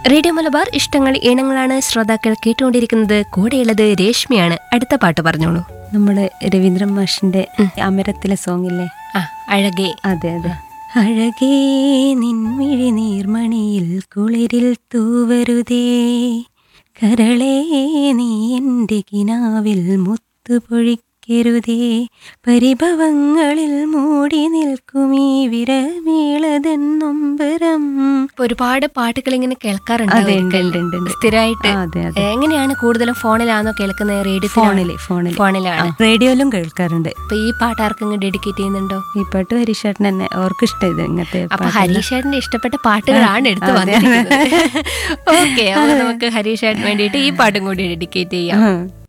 Radio Malabar ഇഷ്ടങ്ങൾ ഈണങ്ങളാണ് ശ്രോതാക്കൾ കേട്ടുകൊണ്ടിരിക്കുന്നത് കൂടെയുള്ളത് രേഷ്മിയാണ് അടുത്ത പാട്ട് പറഞ്ഞോളൂ നമ്മുടെ രവീന്ദ്രൻ മാഷിന്റെ അമരത്തിലെ സോങ് ഇല്ലേ ആ അഴകേ അതെ അതെ അഴകേ നിൻമിഴി നീർമണിയിൽ കുളിരിൽ തൂവരുതേ കരളേ നീ എൻ്റെ കിനാവിൽ മുത്തുപൊഴിക്കരുതേ പരിഭവങ്ങളിൽ മൂടി നിൽക്കുമീ വിരമീളതൻ നൊമ്പരം ഇപ്പൊ ഒരുപാട് പാട്ടുകൾ ഇങ്ങനെ അതെ ഉണ്ട് ഉണ്ട് ഉണ്ട് ഉണ്ട് സ്ഥിരമായിട്ട് ആ, അതെ അതെ എങ്ങനെയാണ് കൂടുതലും ഫോണിലാണോ കേൾക്കുന്നത് റേഡിയോ ഫോണില് ഫോണില് ഫോണിലാണ് ആ, റേഡിയോയിലും കേൾക്കാറുണ്ട് അപ്പൊ ഈ പാട്ട് ആർക്കെങ്കിലും ഡെഡിക്കേറ്റ് ചെയ്യുന്നുണ്ടോ ഈ പാട്ട് ഹരീഷേട്ടൻ തന്നെ അവർക്ക് ഇഷ്ടം ഇത് ഇങ്ങനത്തെ അപ്പൊ പാട്ട്. ഹരീഷേട്ടന്റെ ഇഷ്ടപ്പെട്ട പാട്ടുകളാണ് എടുത്തു അതെ. വന്നിരിക്കുന്നത് ഓക്കെ അപ്പൊ നമുക്ക് ഹരീഷേട്ടന് വേണ്ടിയിട്ട് ഈ പാട്ടും കൂടി ഡെഡിക്കേറ്റ് ചെയ്യാം ആ.